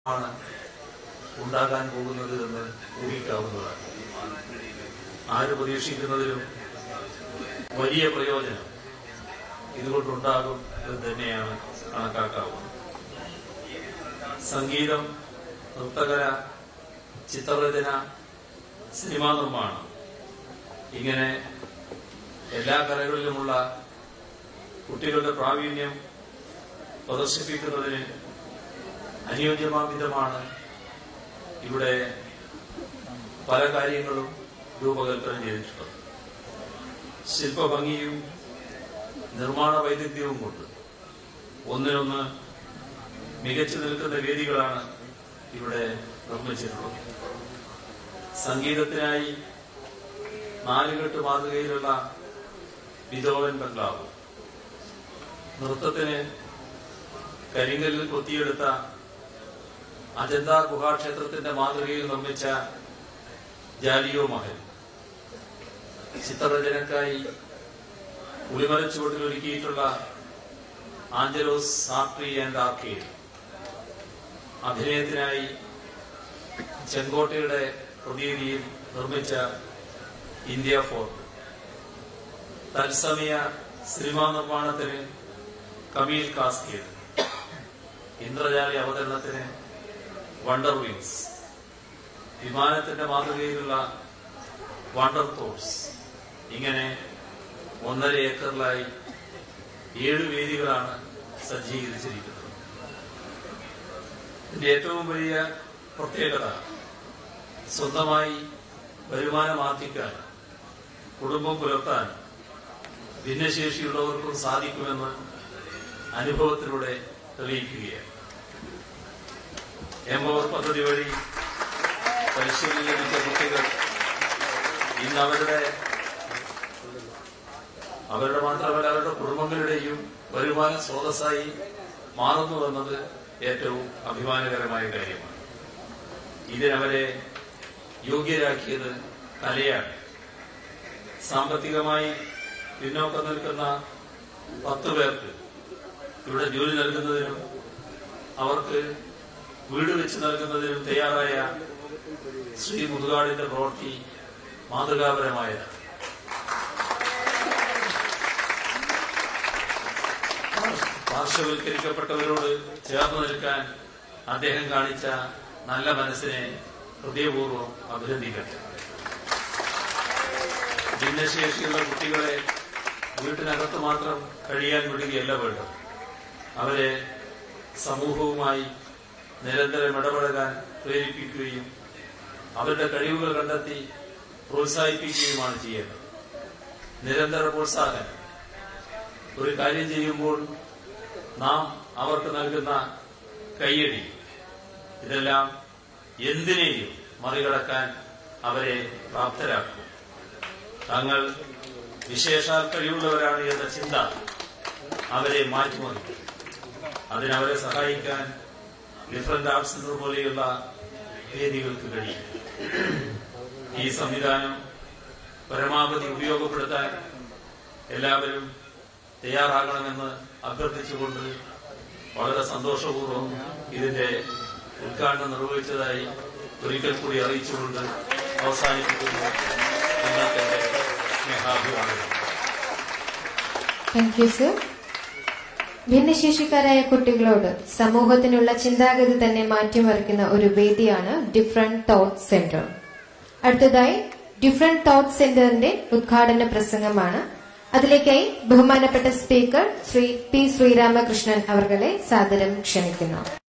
ആണ് ഉണ്ടാകാൻ പോകുന്നത് എന്ന് ഊഹിക്കാവുന്നതാണ് ആര് പ്രതീക്ഷിക്കുന്നതിലും വലിയ പ്രയോജനം ഇതുകൊണ്ടുണ്ടാകും എന്ന് തന്നെയാണ് കണക്കാക്കാവുന്നത് സംഗീതം നൃത്തകല ചിത്രരചന സിനിമാ നിർമ്മാണം ഇങ്ങനെ എല്ലാ കലകളിലുമുള്ള കുട്ടികളുടെ പ്രാവീണ്യം പ്രദർശിപ്പിക്കുന്നതിന് അനുയോജ്യമാം വിധമാണ് ഇവിടെ പല കാര്യങ്ങളും രൂപകൽപ്പന ചെയ്തിട്ടുള്ളത് ശില്പഭംഗിയും നിർമ്മാണ വൈദഗ്ധ്യവും കൊണ്ട് ഒന്നിനൊന്ന് മികച്ചു നിൽക്കുന്ന വേദികളാണ് ഇവിടെ നിർമ്മിച്ചിട്ടുള്ളത് സംഗീതത്തിനായി നാലുകെട്ട് മാതൃകയിലുള്ള ബിതോവൻ ബംഗ്ലാവ് നൃത്തത്തിന് കരിങ്കല്ലിൽ കൊത്തിയെടുത്ത അജന്ത ഗുഹാക്ഷേത്രത്തിന്റെ മാതൃകയിൽ നിർമ്മിച്ച ജാലിയോ മഹൽ ചിത്രരചനക്കായി ഉളിമലച്ചുവട്ടിൽ ഒരുക്കിയിട്ടുള്ള ആഞ്ചലോസ് സാട്രി ആൻഡ് ആർക്കേഡ് അഭിനയത്തിനായി ചെങ്കോട്ടയുടെ പ്രതീതിയിൽ നിർമ്മിച്ച ഇന്ത്യ ഫോർട്ട് തത്സമയ സിനിമാ നിർമ്മാണത്തിന് കമീൽ കാസ്കേഡ് ഇന്ദ്രജാലി അവതരണത്തിന് വണ്ടർ വിങ്സ് വിമാനത്തിന്റെ മാതൃകയിലുള്ള വണ്ടർ തോട്ട്സ് ഇങ്ങനെ ഒന്നര ഏക്കറിലായി ഏഴ് വേദികളാണ് സജ്ജീകരിച്ചിരിക്കുന്നത് ഇതിന്റെ ഏറ്റവും വലിയ പ്രത്യേകത സ്വന്തമായി വരുമാനം ആർജിക്കാൻ കുടുംബം പുലർത്താൻ ഭിന്നശേഷിയുള്ളവർക്കും സാധിക്കുമെന്ന് അനുഭവത്തിലൂടെ തെളിയിക്കുകയാണ് എംപവർ പദ്ധതി വഴി പരിശീലനം ലഭിച്ച കുട്ടികൾ ഇന്ന് അവരുടെ അവരുടെ മാത്രമല്ല അവരുടെ കുടുംബങ്ങളുടെയും വരുമാന സ്രോതസ്സായി മാറുന്നുവെന്നത് ഏറ്റവും അഭിമാനകരമായ കാര്യമാണ് ഇതിനവരെ യോഗ്യരാക്കിയത് കലയാണ് സാമ്പത്തികമായി പിന്നോക്കം നിൽക്കുന്ന പത്ത് പേർക്ക് ഇവിടെ ജോലി നൽകുന്നതിനും അവർക്ക് വീട് വെച്ച് നൽകുന്നതിനും തയ്യാറായ ശ്രീ മുതുകാടിന്റെ പ്രവൃത്തി മാതൃകാപരമായതാണ് പാർശ്വവൽക്കരിക്കപ്പെട്ടവരോട് ചേർന്ന് നിൽക്കാൻ അദ്ദേഹം കാണിച്ച നല്ല മനസ്സിനെ ഹൃദയപൂർവ്വം അഭിനന്ദിക്കട്ടെ ഭിന്നശേഷിയുള്ള കുട്ടികളെ വീട്ടിനകത്ത് മാത്രം കഴിയാൻ വിടുകയല്ല വേണ്ടത് അവരെ സമൂഹവുമായി നിരന്തരം ഇടപഴകാൻ പ്രേരിപ്പിക്കുകയും അവരുടെ കഴിവുകൾ കണ്ടെത്തി പ്രോത്സാഹിപ്പിക്കുകയുമാണ് ചെയ്യേണ്ടത് നിരന്തര പ്രോത്സാഹനം ഒരു കാര്യം ചെയ്യുമ്പോൾ നാം അവർക്ക് നൽകുന്ന കയ്യടി ഇതെല്ലാം എന്തിനേയും മറികടക്കാൻ അവരെ പ്രാപ്തരാക്കും തങ്ങൾ വിശേഷാൽ കഴിവുള്ളവരാണ് എന്ന ചിന്ത അവരെ മാറ്റിമറിക്കും അതിനവരെ സഹായിക്കാൻ ഡിഫറന്റ് ആർട്സ് സെന്റർ പോലെയുള്ള വേദികൾക്ക് കഴിയും ഈ സംവിധാനം പരമാവധി ഉപയോഗപ്പെടുത്താൻ എല്ലാവരും തയ്യാറാകണമെന്ന് അഭ്യർത്ഥിച്ചുകൊണ്ട് വളരെ സന്തോഷപൂർവ്വം ഇതിന്റെ ഉദ്ഘാടനം നിർവഹിച്ചതായി ഒരിക്കൽ കൂടി അറിയിച്ചുകൊണ്ട് അവസാനിപ്പിക്കുന്നു നിങ്ങൾക്ക് എന്റെ സ്നേഹാഭിവാദനം താങ്ക് യു സർ ഭിന്നശേഷിക്കാരായ കുട്ടികളോട് സമൂഹത്തിനുള്ള ചിന്താഗതി തന്നെ മാറ്റിമറിക്കുന്ന ഒരു വേദിയാണ് ഡിഫറെന്റ് തോട്ട് സെന്റർ അടുത്തതായി ഡിഫറെന്റ് തോട്ട് സെന്ററിന്റെ ഉദ്ഘാടന പ്രസംഗമാണ് അതിലേക്കായി ബഹുമാനപ്പെട്ട സ്പീക്കർ ശ്രീ പി ശ്രീരാമകൃഷ്ണൻ അവർകളെ സാദരം ക്ഷണിക്കുന്നു